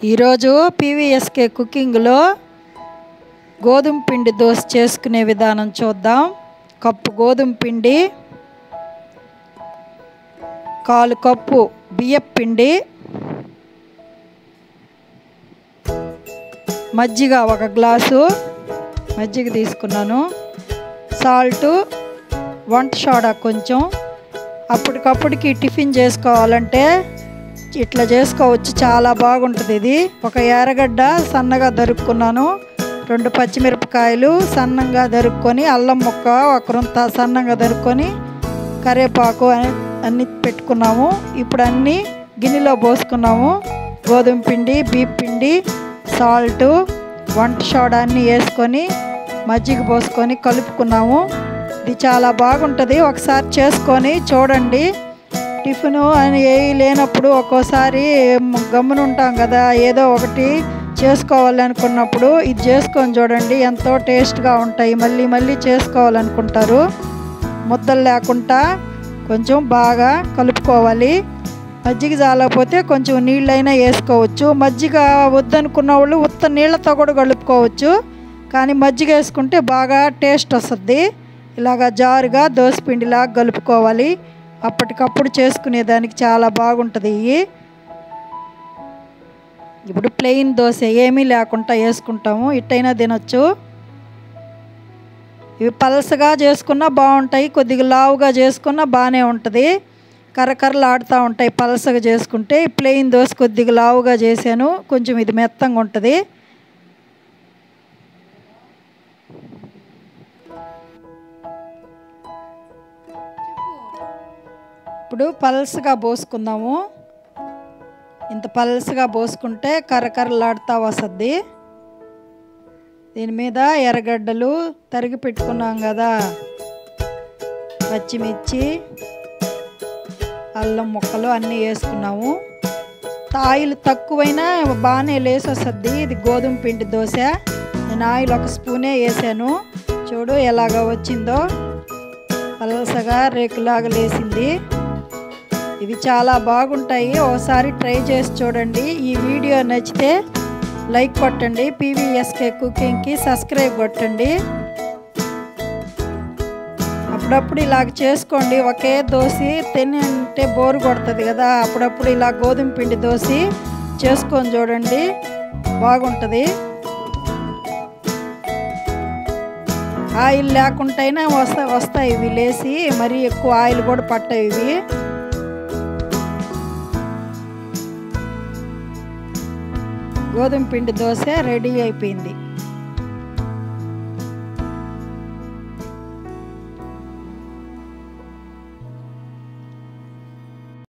ఈరోజు పీవీఎస్కే కుకింగ్లో గోధుమ పిండి దోశ చేసుకునే విధానం చూద్దాం కప్పు గోధుమ పిండి కాలు కప్పు బియ్యం పిండి మజ్జిగ ఒక గ్లాసు మజ్జిగ తీసుకున్నాను సాల్టు వంట సోడా కొంచెం అప్పటికప్పటికి టిఫిన్ చేసుకోవాలంటే ఇట్లా చేసుకోవచ్చు చాలా బాగుంటుంది ఇది ఒక ఎర్రగడ్డ సన్నగా దరుక్కున్నాను రెండు పచ్చిమిరపకాయలు సన్నంగా దరుక్కొని అల్లం ముక్క ఒక రొంత సన్నంగా దరుక్కొని కరివేపాకు అని- అన్ని పెట్టుకున్నాము ఇప్పుడు అన్నీ గిన్నెలో పోసుకున్నాము గోధుమ పిండి బీప్ పిండి సాల్టు వంట సోడా అన్నీ వేసుకొని మజ్జిగ పోసుకొని కలుపుకున్నాము ఇది చాలా బాగుంటుంది ఒకసారి చేసుకొని చూడండి టిఫిన్ అని ఏ లేనప్పుడు ఒక్కోసారి గమ్మున ఉంటాం కదా ఏదో ఒకటి చేసుకోవాలనుకున్నప్పుడు ఇది చేసుకొని చూడండి ఎంతో టేస్ట్గా ఉంటాయి మళ్ళీ మళ్ళీ చేసుకోవాలనుకుంటారు ముద్దలు లేకుండా కొంచెం బాగా కలుపుకోవాలి మజ్జిగ చాలకపోతే కొంచెం నీళ్ళైనా వేసుకోవచ్చు మజ్జిగ వద్దనుకున్న వాళ్ళు ఉత్త నీళ్ళతో కూడా కలుపుకోవచ్చు కానీ మజ్జిగ వేసుకుంటే బాగా టేస్ట్ వస్తుంది ఇలాగా జారుగా దోసపిండిలాగా కలుపుకోవాలి అప్పటికప్పుడు చేసుకునేదానికి చాలా బాగుంటుంది ఇవి ఇప్పుడు ప్లెయిన్ దోశ ఏమీ లేకుండా వేసుకుంటాము ఇట్టయినా తినొచ్చు ఇవి పలసగా చేసుకున్నా బాగుంటాయి కొద్దిగా లావుగా చేసుకున్నా బాగానే ఉంటుంది కరకరలాడుతూ ఉంటాయి పలసగా చేసుకుంటే ఈ ప్లెయిన్ దోశ కొద్దిగా లావుగా చేశాను కొంచెం ఇది మెత్తంగా ఉంటుంది ఇప్పుడు పల్స్గా పోసుకుందాము ఇంత పల్స్గా పోసుకుంటే కరకరలాడుతూ వస్తుంది దీని మీద ఎర్రగడ్డలు తరిగి పెట్టుకున్నాం కదా పచ్చిమిర్చి అల్లం ముక్కలు అన్నీ వేసుకున్నాము ఆయిల్ తక్కువైనా బాగానే లేసి వస్తుంది ఇది గోధుమ పిండి దోశ నేను ఆయిల్ ఒక స్పూనే వేసాను చూడు ఎలాగ వచ్చిందో పలసగా రేకులాగా లేసింది ఇవి చాలా బాగుంటాయి ఒకసారి ట్రై చేసి చూడండి ఈ వీడియో నచ్చితే లైక్ కొట్టండి పీవీఎస్కే కుకింగ్కి సబ్స్క్రైబ్ కొట్టండి అప్పుడప్పుడు ఇలాగ చేసుకోండి ఒకే దోశ తినంటే బోరు కొడుతుంది కదా అప్పుడప్పుడు ఇలా గోధుమ పిండి దోశ చేసుకొని చూడండి బాగుంటుంది ఆయిల్ లేకుంటైనా వస్తా వస్తాయి ఇవి లేసి మరీ ఎక్కువ ఆయిల్ కూడా పట్టాయి ఇవి గోధుమ పిండి దోశ రెడీ అయిపోయింది